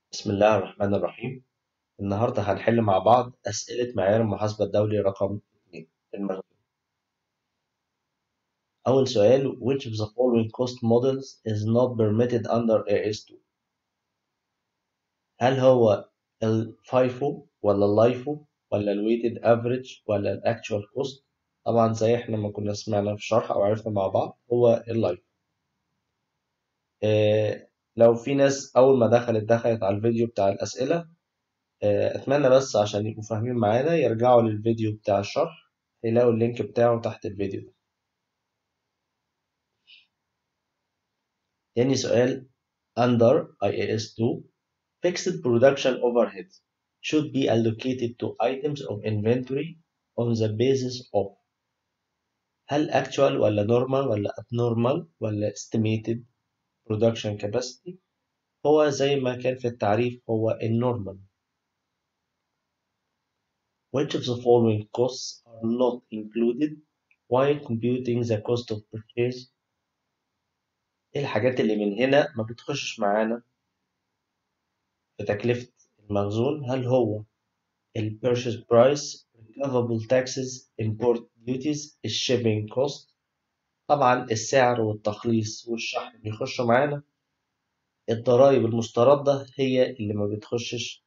بسم الله الرحمن الرحيم النهاردة هنحل مع بعض أسئلة معيار المحاسبة الدولي رقم 2 المخزون أول سؤال Which of the following cost models is not permitted under AS2 هل هو ال FIFO ولا ال LIFO ولا ال Weighted Average ولا ال Actual Cost طبعا زي احنا ما كنا سمعنا في الشرح أو عرفنا مع بعض هو ال LIFO آه لو في ناس أول ما دخلت دخلت على الفيديو بتاع الأسئلة أتمنى بس عشان يبقوا فاهمين معانا يرجعوا للفيديو بتاع الشرح يلاقوا اللينك بتاعه تحت الفيديو ده تاني سؤال under IAS 2 fixed production overhead should be allocated to items of inventory on the basis of هل actual ولا normal ولا abnormal ولا estimated production capacity هو زي ما كان في التعريف هو النورمال Which of the following costs are not included while computing the cost of purchase ايه الحاجات اللي من هنا ما بتخشش معانا في تكلفة المخزون هل هو ال purchase price recoverable taxes import duties ال shipping cost طبعا السعر والتخليص والشحن بيخشوا معانا الضرائب المستردة هي اللي ما بتخشش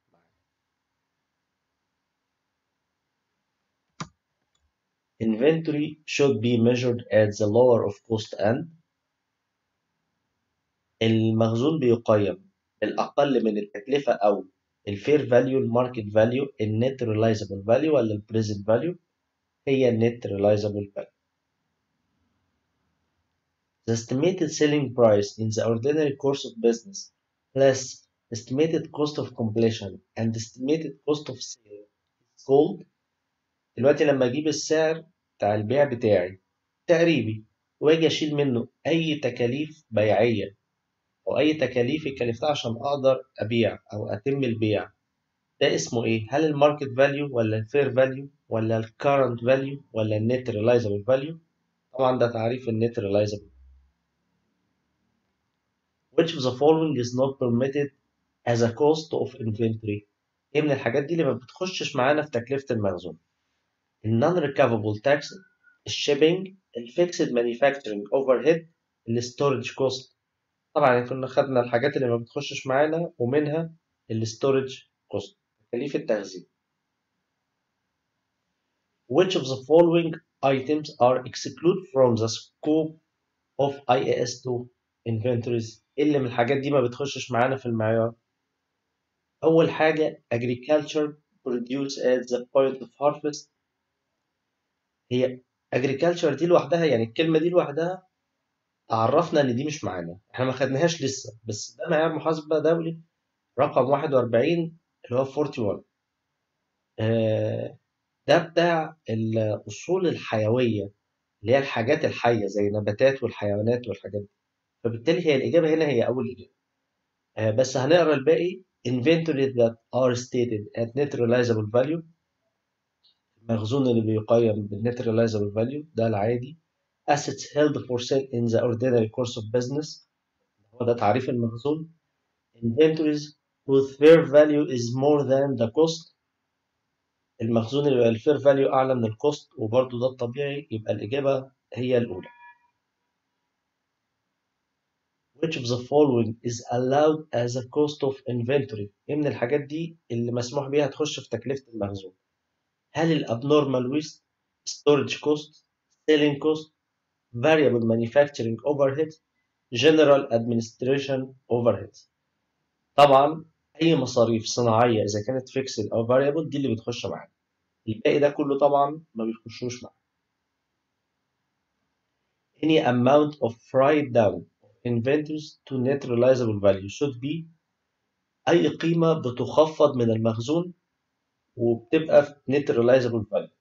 Inventory should be measured at the lower of cost end. المخزون بيقيم الأقل من التكلفة أو الفير فاليو الماركت فاليو النت ريلايزابل فاليو ولا البريزنت فاليو هي النت ريلايزابل فاليو The estimated selling price in the ordinary course of business plus estimated cost of completion and estimated cost of sale is called دلوقتي لما اجيب السعر بتاع البيع بتاعي تقريبي واجي اشيل منه اي تكاليف بيعيه او اي تكاليف اتكلفتها عشان اقدر ابيع او اتم البيع ده اسمه ايه هل الماركت فاليو ولا الفير فاليو ولا الكارنت فاليو ولا النت ريلايزابل فاليو طبعا ده تعريف النت ريلايزابل which of the following is not permitted as a cost of inventory ايه من الحاجات دي اللي ما بتخشش معانا في تكلفه المخزون النون ريكافبل تاكس الشيبنج الفيكسد مانيفاكتشرنج اوفر هيد الستورج كوست طبعا كنا خدنا الحاجات اللي ما بتخشش معانا ومنها الستورج كوست تكاليف التخزين which of the following items are excluded from the scope of IAS2 inventories اللي من الحاجات دي ما بتخشش معانا في المعيار أول حاجة agriculture produce at the point of harvest هي agriculture دي لوحدها يعني الكلمة دي لوحدها عرفنا ان دي مش معانا احنا ما خدناهاش لسه بس ده معيار محاسبة دولي رقم 41 اللي هو 41 آه ده بتاع الأصول الحيوية اللي هي الحاجات الحية زي النباتات والحيوانات والحاجات دي فبالتالي هي الإجابة هنا هي أول إجابة آه بس هنقرا الباقي inventory that are stated at net realizable value المخزون اللي بيقيم بالنت realizable value ده العادي assets held for sale in the ordinary course of business هو ده تعريف المخزون inventories whose fair value is more than the cost المخزون اللي بيبقى الفير فاليو أعلى من الكوست وبرضه ده الطبيعي يبقى الإجابة هي الأولى which of the following is allowed as a cost of inventory ايه من الحاجات دي اللي مسموح بيها تخش في تكلفة المخزون هل الابنورمال ويست storage cost selling cost variable manufacturing overhead general administration overhead طبعا اي مصاريف صناعيه اذا كانت fixed او variable دي اللي بتخش معانا الباقي ده كله طبعا ما بيخشوش معانا any amount of write down of inventories to net realizable value should be اي قيمه بتخفض من المخزون وبتبقى في net realizable value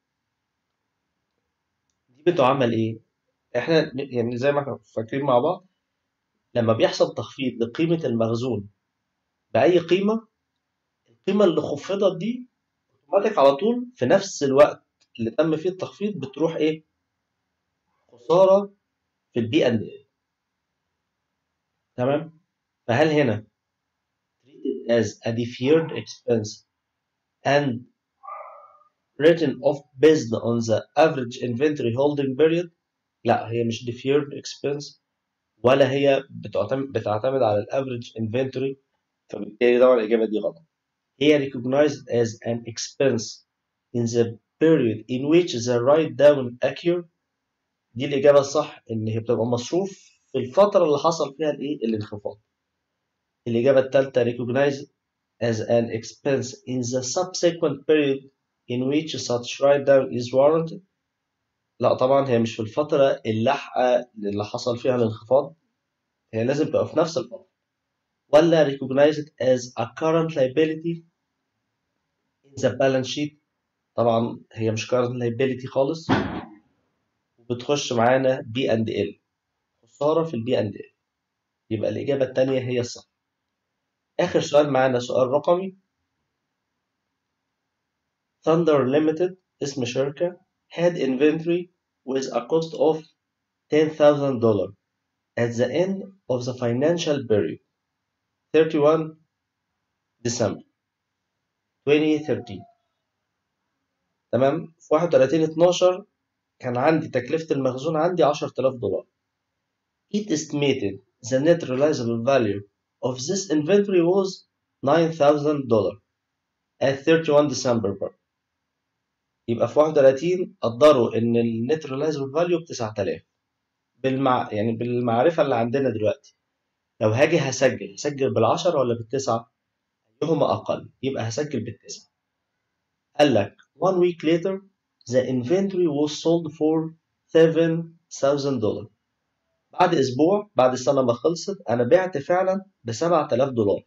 دي بتعمل ايه احنا يعني زي ما احنا فاكرين مع بعض لما بيحصل تخفيض لقيمة المخزون بأي قيمة القيمة اللي خفضت دي اوتوماتيك على طول في نفس الوقت اللي تم فيه التخفيض بتروح ايه خسارة في البي اند تمام فهل هنا treated as a deferred expense and written off based on the average inventory holding period لا هي مش deferred expense ولا هي بتعتمد بتعتمد على الافريج inventory فبالتالي طبعا الإجابة دي غلط هي recognized as an expense in the period in which the write down occurred دي الإجابة الصح إن هي بتبقى مصروف في الفترة اللي حصل فيها الإيه الانخفاض الإجابة الثالثة recognized as an expense in the subsequent period in which such write down is warranted لا طبعا هي مش في الفترة اللاحقة اللي حصل فيها الانخفاض هي لازم تبقى في نفس الفترة ولا recognized as a current liability in the balance sheet طبعا هي مش current liability خالص وبتخش معانا بي اند ال خسارة في البي اند ال يبقى الإجابة التانية هي الصح آخر سؤال معانا سؤال رقمي Thunder Limited اسم شركة had inventory with a cost of $10,000 at the end of the financial period 31 December 2013 تمام في 31 12 كان عندي تكلفة المخزون عندي 10000 دولار It estimated the net realizable value of this inventory was $9,000 at 31 December برضه يبقى في 31 قدروا ان النت ريلايزبل فاليو ب 9000 بالمع... يعني بالمعرفه اللي عندنا دلوقتي لو هاجي هسجل هسجل بالعشرة ولا بالتسعة أيهما أقل يبقى هسجل بالتسعة قال لك one week later the inventory was sold for 7000 دولار بعد أسبوع بعد السنة ما خلصت أنا بعت فعلا ب 7000 دولار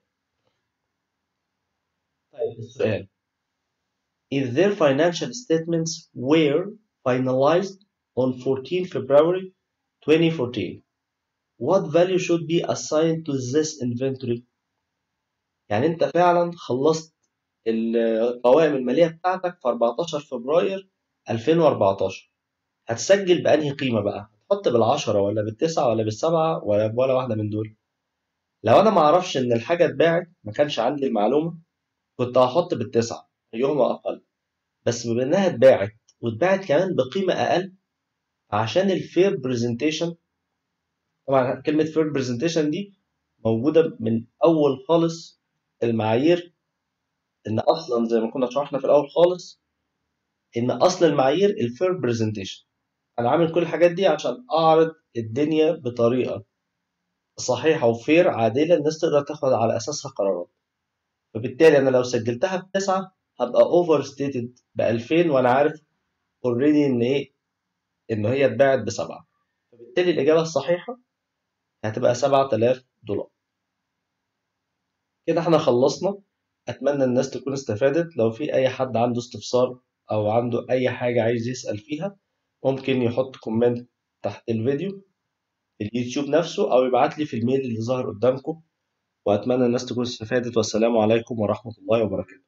طيب السؤال if their financial statements were finalized on 14 February 2014 what value should be assigned to this inventory يعني انت فعلا خلصت القوائم المالية بتاعتك في 14 فبراير 2014 هتسجل بأنهي قيمة بقى هتحط بالعشرة ولا بالتسعة ولا بالسبعة ولا ولا واحدة من دول لو انا ما اعرفش ان الحاجة اتباعت ما كانش عندي المعلومة كنت هحط بالتسعة أيهما أقل بس بما إنها اتباعت واتباعت كمان بقيمة أقل عشان الفير برزنتيشن طبعا كلمة فير برزنتيشن دي موجودة من أول خالص المعايير إن أصلا زي ما كنا شرحنا في الأول خالص إن أصل المعايير الفير برزنتيشن أنا عامل كل الحاجات دي عشان أعرض الدنيا بطريقة صحيحة وفير عادلة الناس تقدر تاخد على أساسها قرارات فبالتالي أنا لو سجلتها بتسعة هبقى اوفر ستيتد ب 2000 وانا عارف اوريدي ان ايه ان هي اتباعت بسبعه فبالتالي الاجابه الصحيحه هتبقى 7000 دولار كده احنا خلصنا اتمنى الناس تكون استفادت لو في اي حد عنده استفسار او عنده اي حاجه عايز يسال فيها ممكن يحط كومنت تحت الفيديو في اليوتيوب نفسه او يبعت لي في الميل اللي ظاهر قدامكم واتمنى الناس تكون استفادت والسلام عليكم ورحمه الله وبركاته